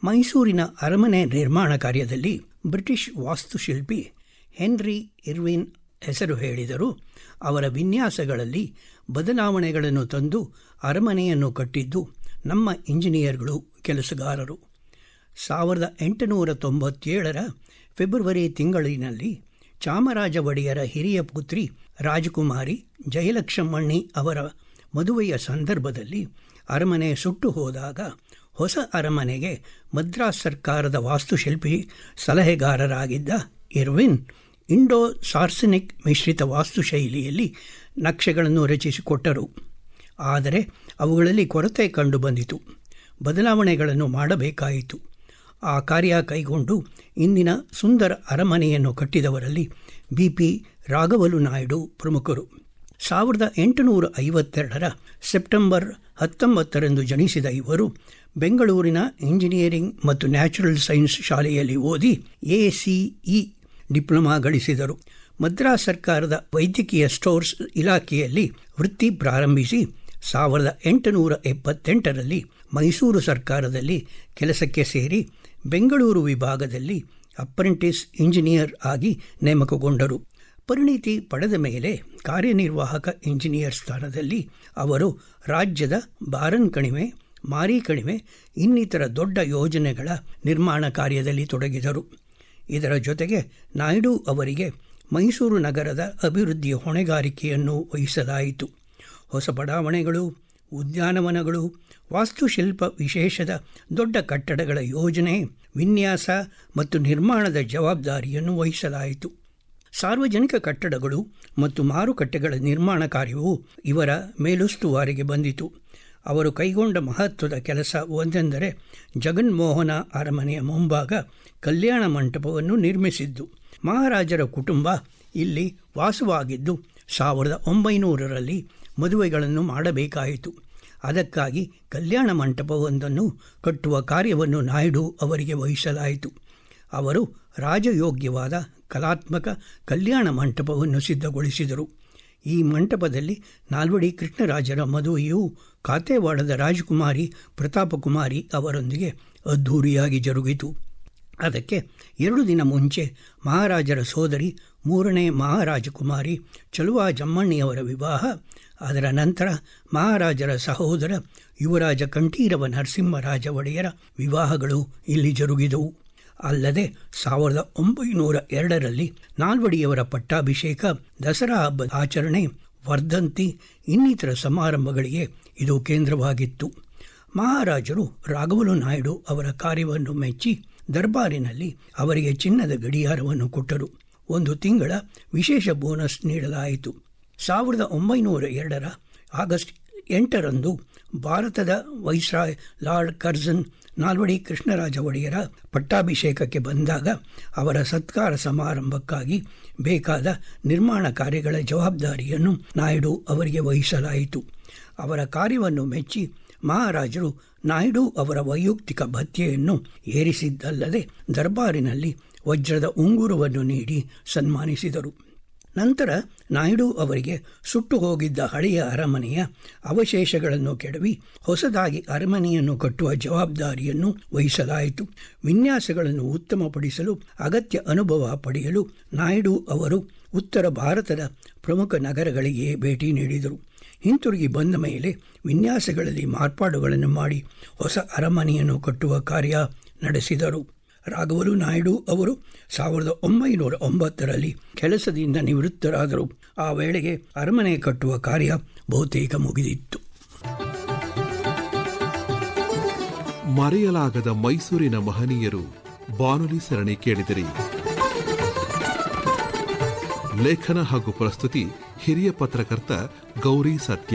ಮೈಸೂರಿನ ಅರಮನೆ ನಿರ್ಮಾಣ ಕಾರ್ಯದಲ್ಲಿ ಬ್ರಿಟಿಷ್ ವಾಸ್ತುಶಿಲ್ಪಿ ಹೆನ್ರಿ ಇರ್ವಿನ್ ಹೆಸರು ಹೇಳಿದರು ಅವರ ವಿನ್ಯಾಸಗಳಲ್ಲಿ ಬದಲಾವಣೆಗಳನ್ನು ತಂದು ಅರಮನೆಯನ್ನು ಕಟ್ಟಿದ್ದು ನಮ್ಮ ಇಂಜಿನಿಯರ್ಗಳು ಕೆಲಸಗಾರರು ಸಾವಿರದ ಎಂಟುನೂರ ತೊಂಬತ್ತೇಳರ ಫೆಬ್ರವರಿ ತಿಂಗಳಿನಲ್ಲಿ ಚಾಮರಾಜ ಒಡೆಯರ ಹಿರಿಯ ಪುತ್ರಿ ರಾಜಕುಮಾರಿ ಜಯಲಕ್ಷ್ಮಣ್ಣಿ ಅವರ ಮದುವೆಯ ಸಂದರ್ಭದಲ್ಲಿ ಅರಮನೆ ಸುಟ್ಟು ಹೋದಾಗ ಹೊಸ ಅರಮನೆಗೆ ಮದ್ರಾಸ್ ಸರ್ಕಾರದ ವಾಸ್ತುಶಿಲ್ಪಿ ಸಲಹೆಗಾರರಾಗಿದ್ದ ಇರ್ವಿನ್ ಇಂಡೋ ಸಾರ್ಸನಿಕ್ ಮಿಶ್ರಿತ ವಾಸ್ತುಶೈಲಿಯಲ್ಲಿ ನಕ್ಷೆಗಳನ್ನು ರಚಿಸಿಕೊಟ್ಟರು ಆದರೆ ಅವುಗಳಲ್ಲಿ ಕೊರತೆ ಕಂಡುಬಂದಿತು ಬದಲಾವಣೆಗಳನ್ನು ಮಾಡಬೇಕಾಯಿತು ಆ ಕಾರ್ಯ ಕೈಗೊಂಡು ಇಂದಿನ ಸುಂದರ ಅರಮನೆಯನ್ನು ಕಟ್ಟಿದವರಲ್ಲಿ ಬಿ ಪಿ ರಾಘವಲು ನಾಯ್ಡು ಪ್ರಮುಖರು ಸಾವಿರದ ಎಂಟುನೂರ ಐವತ್ತೆರಡರ ಸೆಪ್ಟೆಂಬರ್ ಹತ್ತೊಂಬತ್ತರಂದು ಜನಿಸಿದ ಇವರು ಬೆಂಗಳೂರಿನ ಇಂಜಿನಿಯರಿಂಗ್ ಮತ್ತು ನ್ಯಾಚುರಲ್ ಸೈನ್ಸ್ ಶಾಲೆಯಲ್ಲಿ ಓದಿ ಎಸಿಇ ಡಿಪ್ಲೊಮಾ ಗಳಿಸಿದರು ಮದ್ರಾಸ್ ಸರ್ಕಾರದ ವೈದ್ಯಕೀಯ ಸ್ಟೋರ್ಸ್ ಇಲಾಖೆಯಲ್ಲಿ ವೃತ್ತಿ ಪ್ರಾರಂಭಿಸಿ ಸಾವಿರದ ಎಂಟುನೂರ ಎಪ್ಪತ್ತೆಂಟರಲ್ಲಿ ಮೈಸೂರು ಸರ್ಕಾರದಲ್ಲಿ ಕೆಲಸಕ್ಕೆ ಸೇರಿ ಬೆಂಗಳೂರು ವಿಭಾಗದಲ್ಲಿ ಅಪ್ರೆಂಟಿಸ್ ಇಂಜಿನಿಯರ್ ಆಗಿ ನೇಮಕಗೊಂಡರು ಪರಿಣಿತಿ ಪಡೆದ ಮೇಲೆ ಕಾರ್ಯನಿರ್ವಾಹಕ ಇಂಜಿನಿಯರ್ ಸ್ಥಾನದಲ್ಲಿ ಅವರು ರಾಜ್ಯದ ಬಾರನ್ ಕಣಿವೆ ಮಾರಿ ಕಣಿವೆ ಇನ್ನಿತರ ದೊಡ್ಡ ಯೋಜನೆಗಳ ನಿರ್ಮಾಣ ಕಾರ್ಯದಲ್ಲಿ ತೊಡಗಿದರು ಇದರ ಜೊತೆಗೆ ನಾಯ್ಡು ಅವರಿಗೆ ಮೈಸೂರು ನಗರದ ಅಭಿವೃದ್ಧಿಯ ಹೊಣೆಗಾರಿಕೆಯನ್ನು ವಹಿಸಲಾಯಿತು ಹೊಸ ಬಡಾವಣೆಗಳು ಉದ್ಯಾನವನಗಳು ವಾಸ್ತುಶಿಲ್ಪ ವಿಶೇಷದ ದೊಡ್ಡ ಕಟ್ಟಡಗಳ ಯೋಜನೆ ವಿನ್ಯಾಸ ಮತ್ತು ನಿರ್ಮಾಣದ ಜವಾಬ್ದಾರಿಯನ್ನು ವಹಿಸಲಾಯಿತು ಸಾರ್ವಜನಿಕ ಕಟ್ಟಡಗಳು ಮತ್ತು ಮಾರುಕಟ್ಟೆಗಳ ನಿರ್ಮಾಣ ಕಾರ್ಯವು ಇವರ ಮೇಲುಸ್ತುವಾರಿಗೆ ಬಂದಿತು ಅವರು ಕೈಗೊಂಡ ಮಹತ್ವದ ಕೆಲಸ ಒಂದೆಂದರೆ ಜಗನ್ಮೋಹನ ಅರಮನೆಯ ಮುಂಭಾಗ ಕಲ್ಯಾಣ ಮಂಟಪವನ್ನು ನಿರ್ಮಿಸಿದ್ದು ಮಹಾರಾಜರ ಕುಟುಂಬ ಇಲ್ಲಿ ವಾಸವಾಗಿದ್ದು ಸಾವಿರದ ಒಂಬೈನೂರರಲ್ಲಿ ಮದುವೆಗಳನ್ನು ಮಾಡಬೇಕಾಯಿತು ಅದಕ್ಕಾಗಿ ಕಲ್ಯಾಣ ಮಂಟಪವೊಂದನ್ನು ಕಟ್ಟುವ ಕಾರ್ಯವನ್ನು ನಾಯ್ಡು ಅವರಿಗೆ ವಹಿಸಲಾಯಿತು ಅವರು ರಾಜಯೋಗ್ಯವಾದ ಕಲಾತ್ಮಕ ಕಲ್ಯಾಣ ಮಂಟಪವನ್ನು ಸಿದ್ಧಗೊಳಿಸಿದರು ಈ ಮಂಟಪದಲ್ಲಿ ನಾಲ್ವಡಿ ಕೃಷ್ಣರಾಜರ ಮದುವೆಯು ಕಾತೆವಾಡದ ರಾಜಕುಮಾರಿ ಪ್ರತಾಪಕುಮಾರಿ ಅವರೊಂದಿಗೆ ಅದ್ಧೂರಿಯಾಗಿ ಜರುಗಿತು ಅದಕ್ಕೆ ಎರಡು ದಿನ ಮುಂಚೆ ಮಹಾರಾಜರ ಸೋದರಿ ಮೂರನೇ ಮಹಾರಾಜಕುಮಾರಿ ಚಲುವ ಜಮ್ಮಣ್ಣಿಯವರ ವಿವಾಹ ಅದರ ನಂತರ ಮಹಾರಾಜರ ಸಹೋದರ ಯುವರಾಜ ಕಂಠೀರವ ನರಸಿಂಹರಾಜ ಒಡೆಯರ ವಿವಾಹಗಳು ಇಲ್ಲಿ ಜರುಗಿದವು ಅಲ್ಲದೆ ಸಾವಿರದ ಒಂಬೈನೂರ ಎರಡರಲ್ಲಿ ನಾಲ್ವಡಿಯವರ ಪಟ್ಟಾಭಿಷೇಕ ದಸರಾ ಹಬ್ಬದ ಆಚರಣೆ ವರ್ಧಂತಿ ಇನ್ನಿತರ ಸಮಾರಂಭಗಳಿಗೆ ಇದು ಕೇಂದ್ರವಾಗಿತ್ತು ಮಹಾರಾಜರು ರಾಘವಲು ನಾಯ್ಡು ಅವರ ಕಾರ್ಯವನ್ನು ಮೆಚ್ಚಿ ದರ್ಬಾರಿನಲ್ಲಿ ಅವರಿಗೆ ಚಿನ್ನದ ಗಡಿಯಾರವನ್ನು ಕೊಟ್ಟರು ಒಂದು ತಿಂಗಳ ವಿಶೇಷ ಬೋನಸ್ ನೀಡಲಾಯಿತು ಸಾವಿರದ ಒಂಬೈನೂರ ಎರಡರ ಆಗಸ್ಟ್ ಎಂಟರಂದು ಭಾರತದ ವೈಸ್ರಾಯ್ ಲಾರ್ಡ್ ಕರ್ಜನ್ ನಾಲ್ವಡಿ ಕೃಷ್ಣರಾಜ ಒಡೆಯರ ಪಟ್ಟಾಭಿಷೇಕಕ್ಕೆ ಬಂದಾಗ ಅವರ ಸತ್ಕಾರ ಸಮಾರಂಭಕ್ಕಾಗಿ ಬೇಕಾದ ನಿರ್ಮಾಣ ಕಾರ್ಯಗಳ ಜವಾಬ್ದಾರಿಯನ್ನು ನಾಯ್ಡು ಅವರಿಗೆ ವಹಿಸಲಾಯಿತು ಅವರ ಕಾರ್ಯವನ್ನು ಮೆಚ್ಚಿ ಮಹಾರಾಜರು ನಾಯ್ಡು ಅವರ ವೈಯಕ್ತಿಕ ಭತ್ಯೆಯನ್ನು ಏರಿಸಿದ್ದಲ್ಲದೆ ದರ್ಬಾರಿನಲ್ಲಿ ವಜ್ರದ ಉಂಗುರವನ್ನು ನೀಡಿ ಸನ್ಮಾನಿಸಿದರು ನಂತರ ನಾಯ್ಡು ಅವರಿಗೆ ಸುಟ್ಟು ಹೋಗಿದ್ದ ಹಳೆಯ ಅರಮನೆಯ ಅವಶೇಷಗಳನ್ನು ಕೆಡವಿ ಹೊಸದಾಗಿ ಅರಮನೆಯನ್ನು ಕಟ್ಟುವ ಜವಾಬ್ದಾರಿಯನ್ನು ವಹಿಸಲಾಯಿತು ವಿನ್ಯಾಸಗಳನ್ನು ಉತ್ತಮಪಡಿಸಲು ಅಗತ್ಯ ಅನುಭವ ಪಡೆಯಲು ನಾಯ್ಡು ಅವರು ಉತ್ತರ ಭಾರತದ ಪ್ರಮುಖ ನಗರಗಳಿಗೆ ಭೇಟಿ ನೀಡಿದರು ಹಿಂತಿರುಗಿ ಬಂದ ಮೇಲೆ ವಿನ್ಯಾಸಗಳಲ್ಲಿ ಮಾರ್ಪಾಡುಗಳನ್ನು ಮಾಡಿ ಹೊಸ ಅರಮನೆಯನ್ನು ಕಟ್ಟುವ ಕಾರ್ಯ ನಡೆಸಿದರು ರಾಘವಲು ನಾಯ್ಡು ಅವರು ಸಾವಿರದ ಒಂಬೈನೂರ ಒಂಬತ್ತರಲ್ಲಿ ಕೆಲಸದಿಂದ ನಿವೃತ್ತರಾದರು ಆ ವೇಳೆಗೆ ಅರಮನೆ ಕಟ್ಟುವ ಕಾರ್ಯ ಬಹುತೇಕ ಮುಗಿದಿತ್ತು ಮರೆಯಲಾಗದ ಮೈಸೂರಿನ ಮಹನೀಯರು ಬಾನುಲಿ ಸರಣಿ ಕೇಳಿದಿರಿ ಲೇಖನ ಹಾಗೂ ಪ್ರಸ್ತುತಿ ಹಿರಿಯ ಪತ್ರಕರ್ತ ಗೌರಿ ಸತ್ಯ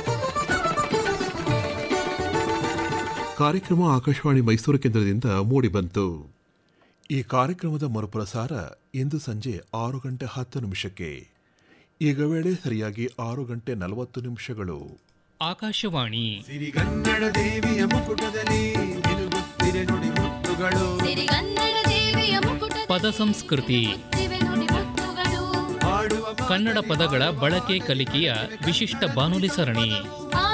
ಕಾರ್ಯಕ್ರಮ ಆಕಾಶವಾಣಿ ಮೈಸೂರು ಕೇಂದ್ರದಿಂದ ಮೂಡಿಬಂತು ಈ ಕಾರ್ಯಕ್ರಮದ ಮರುಪ್ರಸಾರ ಇಂದು ಸಂಜೆ ಆರು ಗಂಟೆ ಹತ್ತು ನಿಮಿಷಕ್ಕೆ ಈಗ ವೇಳೆ ಸರಿಯಾಗಿ ಆರು ಗಂಟೆ ನಲವತ್ತು ನಿಮಿಷಗಳು ಆಕಾಶವಾಣಿ ಸಿರಿಗನ್ನಡ ದೇವಿಯ ಮುಕುಟದಲ್ಲಿ ನಿಲುಗುತ್ತಿರೆ ನುಡಿ ಮುತ್ತುಗಳು ಸಿರಿಗನ್ನಡ ದೇವಿಯ ಮುಕುಟ ಪದ ಸಂಸ್ಕೃತಿ ಮುತ್ತಿವೆ ನುಡಿ ಮುತ್ತುಗಳು ಹಾಡುವ ಕನ್ನಡ ಪದಗಳ ಬಳಕೆ ಕಲಿಕೆಯ ವಿಶಿಷ್ಟ ಬಾನುಲಿ ಸರಣಿ